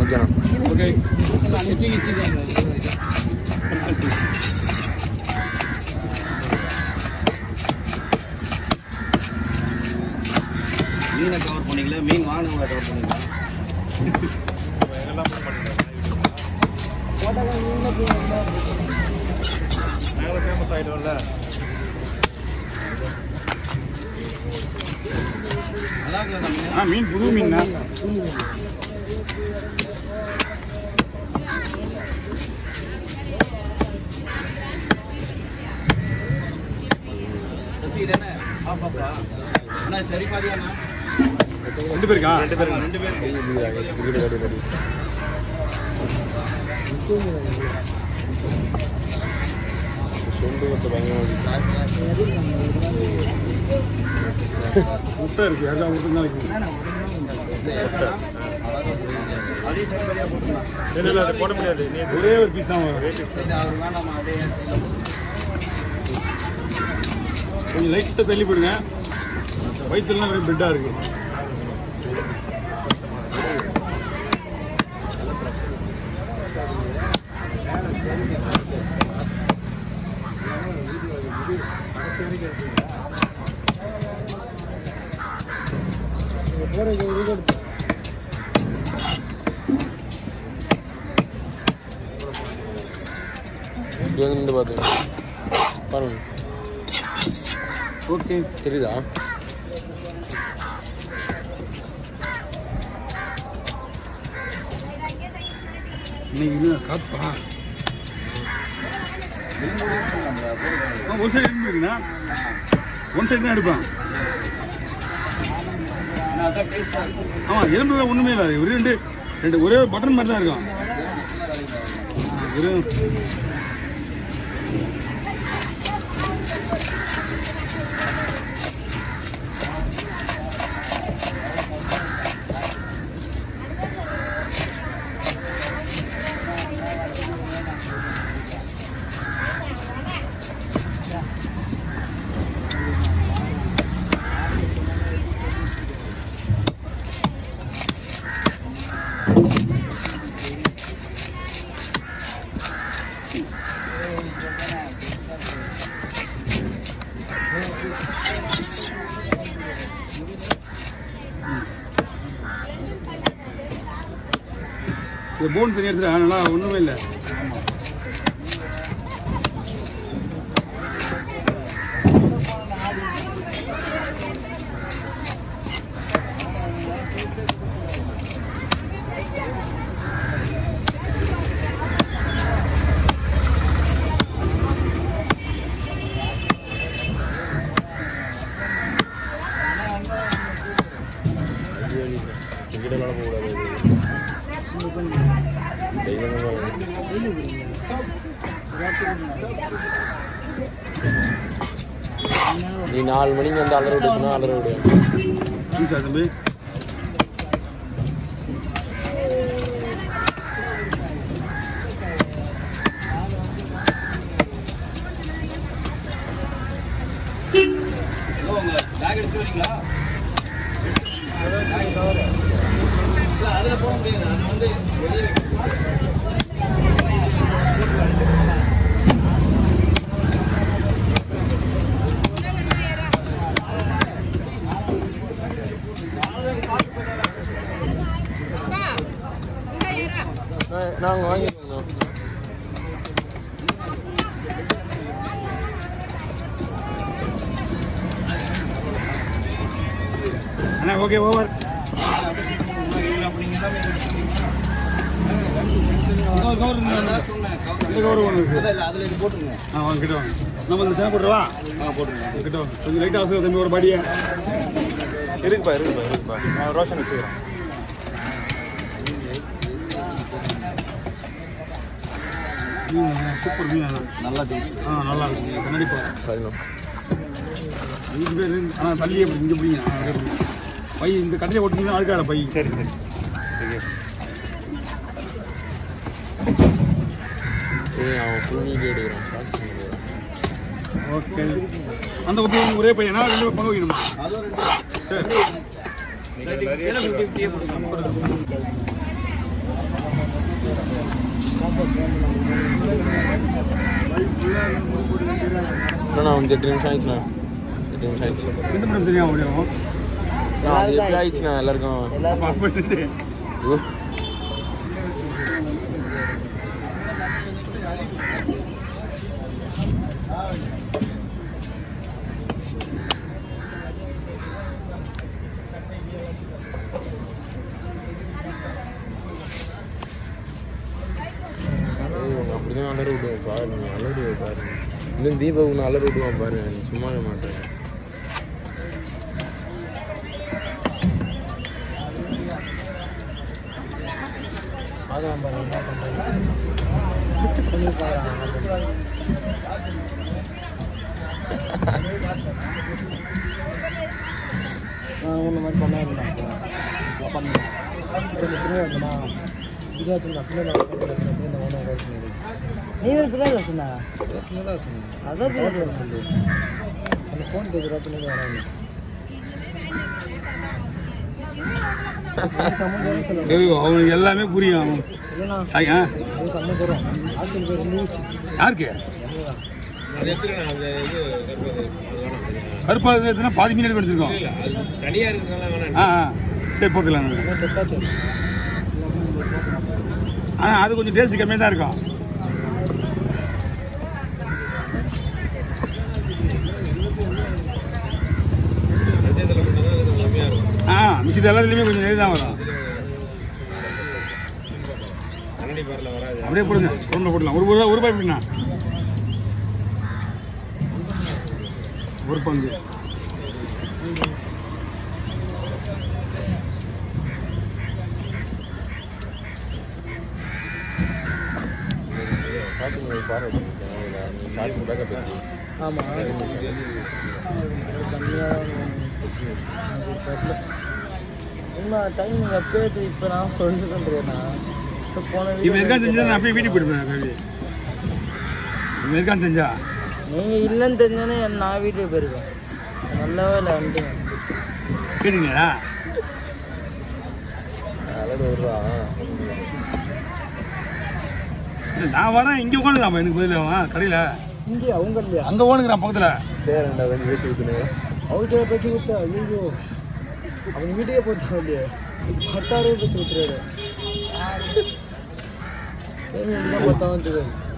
வைக்கலாம் ஓகே மீனை கவர் பண்ணிக்கல மீன் வாங்கினவங்கள கவர் பண்ணிக்கலாம் நாங்களும் ஃபேமஸ் ஆகிட்டோம்ல நல்லா இருக்குல்ல நம்ம ஆ மீன் புது மீன் சசி இது என்ன ஆஃப் ஆஃபா அண்ணா சரி பாதியாண்ணா ரெண்டு பேருக்கா ரெண்டு பேருக்கு ரெண்டு பேருக்கு கிரிக்கெட் காடி காடி சொண்டு வந்து பயங்கரமாக முட்டை இருக்கு அதான் முட்டை தான் இருக்கு அதையும் சரி பாதியா போட்டுக்கலாம் இல்லை இல்லை அதை போட முடியாது நீ ஒரே ஒரு பீஸ் தான் ஒரே பீஸ் சரி அது வேண்டாமா அதே கொஞ்சம் லைட்டாக தள்ளி போடுங்க வயிற்றுலாம் வெறும் பெட்டாக இருக்கு இங்கே வந்து நின்று பார்த்துங்க பாருங்க ஓகே தெரியுதா இன்னைக்கு இன்னும் காப்பா ஆ, ஒரு சைடு எலும்பு இருக்குண்ணா ஒன் சைடு தான் எடுப்பான் நான் அதான் டேஸ்ட்டாக இருக்கும் ஆமாம் எலும்பு ஒன்றுமே இல்லை ஒரு ரெண்டு ரெண்டு ஒரே ஒரு பட்டன் மாதிரி தான் இருக்கும் ஆ, வெறும் இந்த போன் தனியாக எடுத்துட்டு நல்லா ஒன்றுமே இல்லை கிரிக்கெட் விளாட போகக்கூடாது நீ நாலு மணிக்கு வந்து அலற விட்டு சொன்னா அலற விடு ஈஸா தம்பி ஏதோ உங்க பேக் எடுத்து வரீங்களா பேக் கவர் இல்லை அதில் போக முடியாது அது வந்து வெளியே நாங்கள் வாங்கிக்கோங்க அண்ணா ஓகே ஓவர் கவர் இந்த கவர் ஒன்று இருக்கு இல்லை அதில் இது போட்டுருங்க ஆ வாங்க கிட்ட வாங்க நம்ம இந்த சேனை போட்டுருவா ஆ போட்டுருங்க கிட்ட வாங்க கொஞ்சம் லைட்டாக அவசரம் தம்பி ஒரு படியை இருக்குப்பா இருக்குப்பா இருக்குப்பா நான் ரோஷன் வச்சுக்கிறேன் மீன் சூப்பர் மீன் அண்ணா. நல்லா தெரியும் ஆ நல்லா இருக்கும் கண்ணாடி பாரு சரிண்ணா அஞ்சு பேர் ஆனால் தள்ளியே பிடி- இங்கே பிடிங்க ஆ, அப்படியே பிடிங்க. பை இந்த கடையில் ஓட்டிங்கன்னா அழுக்காட பை சரி சரி சரி அவன் ஃபுல் வீடியோ எடுக்கிறான் ஷார்ட்ஸ் எடுக்கிறான் ஓகே அந்த ஒருத்தர் வந்து ஒரே பையனா ரெண்டு பேர் பங்கு வைக்கணுமா அதுவும் ரெண்டு சரி கிலோ ஃபிஃப்டி ஃபிஃப்டியே போட்டுக்கலாம் இன்னும் வந்து எட்டு நிமிஷம் ஆயிடுச்சுண்ணா எட்டு நிமிஷம் ஆயிடுச்சு ரெண்டு மணி நேரம் தெரியாம ஓடிடும் நான் அது எப்படி ஆயிடுச்சுண்ணா எல்லாருக்கும் அப்போ அப்படின்ட்டு ஐயோ. ஏய், இவங்க அப்படிதான் அலறி விடுவோம் பாரு நீ அலறி பாரு இன்னும் தீபக் ஒன்று அலறி விடுவான் பாரு நீ சும்மாவே மாட்டேன் ஒன்று மாதிரி பண்ணாருண்ணா பண்ணேன் வந்தனா இதாச்சுண்ணா பிள்ளை நீ ஒரு பிள்ளை சொன்னா அதான் பிள்ளை சொல்லு அந்த ஃபோன் கேட்குறா பிள்ளை வராங்க சம்மந்தம் சொல்லுங்க டேய், அவனுக்கு எல்லாமே புரியும் அவன் இல்லைண்ணா சாய், ஆ இது சம்மந்தம் ஹாஸ்டல் பேர் நியூஸ் யாருக்கு அது எடுத்துக்கணும் அது இது கருப்பா இருக்குதுன்னா பாதி மீன் எடுத்து வச்சிருக்கோம் அது தனியாக இருக்கிறதுனால வேணாம் ஆ ஆ சரி போட்டுக்கலாம் தெட்டாச்சு ஆனால் அது கொஞ்சம் டேஸ்ட் கம்மியாக தான் இருக்கும் பஞ்சத்தில் மட்டும் தான் இது கம்மியாக இருக்கும் ஆ மிச்சது எல்லாத்துலேயுமே கொஞ்சம் நெய் தான் வரும் கண்ணடி பாரில் வராது அப்படியே போடுங்க குழம்புல போடலாம் ஒரு ரூபா ஒரு ரூபாய் எப்படிண்ணா ஒரு பங்கு ஷாப்பிங் பாரு நீ ஷாப்பிங் பேக்கப் வச்சு ஆமாம் இன்னும் டைம் எப்போ இப்போ நான் சொல்லிட்டு பண்ணுறேண்ணா இப்போ போன இப்போ இருக்கான்னு செஞ்சா நான் அப்படியே வீட்டுக்கு போயிடுவேன் கல்வி இப்போ இருக்கான்னு செஞ்சா நீங்கள் இல்லைன்னு தெரிஞ்சோன்னே நான் வீட்டுக்கு போயிருக்கேன் நல்லாவே இல்லை வந்துட்டீங்க கேட்டீங்களா அதாவது ஒரு ரூபா இல்ல, நான் வரேன் இங்கே உட்காந்துக்கலாம் எனக்கு பதில் கடையில் இங்கே அவங்க இல்லையா அங்கே ஓனுங்கிறான் பக்கத்தில் சரி ரெண்டா வந்து வச்சு ஊற்றுனேன் அவர்கிட்ட பேச்சு கொடுத்தா ஐயோ அவன் வீட்டுக்கே போச்சா இல்லையே பத்தாயிரம் பேச்சு கொடுத்துறாரு ஏன் பார்த்தா வந்து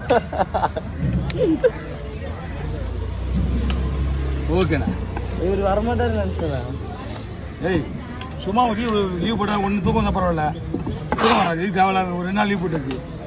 ஓகேண்ணா இவர் வரமாட்டாரு நினச்சேன் ஏய் சும்மா லீவ் லீவ் போட்டால் ஒன்று தூக்கம் தான் பரவாயில்ல தூக்கம் வராது இது தேவையில்லாத ஒரு ரெண்டு நாள் லீவ் போட்டாச்சு